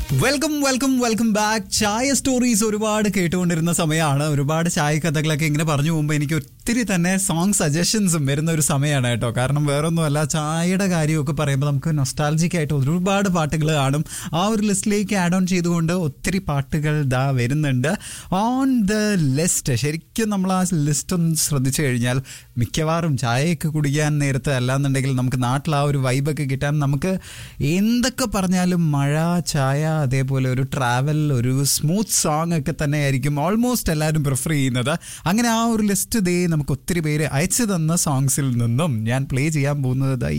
welcome welcome welcome back chai stories ഒരുപാട് കേട്ടുകൊണ്ടിരുന്ന സമയമാണ് ഒരുപാട് ചായ കഥകളൊക്കെ ഇങ്ങനെ പറഞ്ഞു പോകുമ്പോൾ എനിക്ക് ഒത്തിരി തന്നെ സോങ് സജഷൻസും വരുന്ന ഒരു സമയമാണ് കേട്ടോ കാരണം വേറൊന്നുമല്ല ചായയുടെ കാര്യമൊക്കെ പറയുമ്പോൾ നമുക്ക് നൊസ്റ്റാലജിക് ആയിട്ട് ഒരുപാട് പാട്ടുകൾ കാണും ആ ഒരു ലിസ്റ്റിലേക്ക് ആഡ് ഓൺ ചെയ്തുകൊണ്ട് ഒത്തിരി പാട്ടുകൾ ദാ വരുന്നുണ്ട് ഓൺ ദ ലിസ്റ്റ് ശരിക്കും നമ്മൾ ആ ലിസ്റ്റ് ഒന്ന് ശ്രദ്ധിച്ചു കഴിഞ്ഞാൽ മിക്കവാറും ചായയൊക്കെ കുടിക്കാൻ നേരത്തെ അല്ലാന്നുണ്ടെങ്കിൽ നമുക്ക് നാട്ടിൽ ആ ഒരു വൈബൊക്കെ കിട്ടാൻ നമുക്ക് എന്തൊക്കെ പറഞ്ഞാലും മഴ ചായ അതേപോലെ ഒരു ട്രാവൽ ഒരു സ്മൂത്ത് സോങ് ഒക്കെ തന്നെ ആയിരിക്കും ഓൾമോസ്റ്റ് എല്ലാവരും പ്രിഫർ ചെയ്യുന്നത് അങ്ങനെ ആ ഒരു ലിസ്റ്റ് ദേ നമുക്ക് ഒത്തിരി പേര് അയച്ചു തന്ന സോങ്സിൽ നിന്നും ഞാൻ പ്ലേ ചെയ്യാൻ പോകുന്നത് ദാ ഈ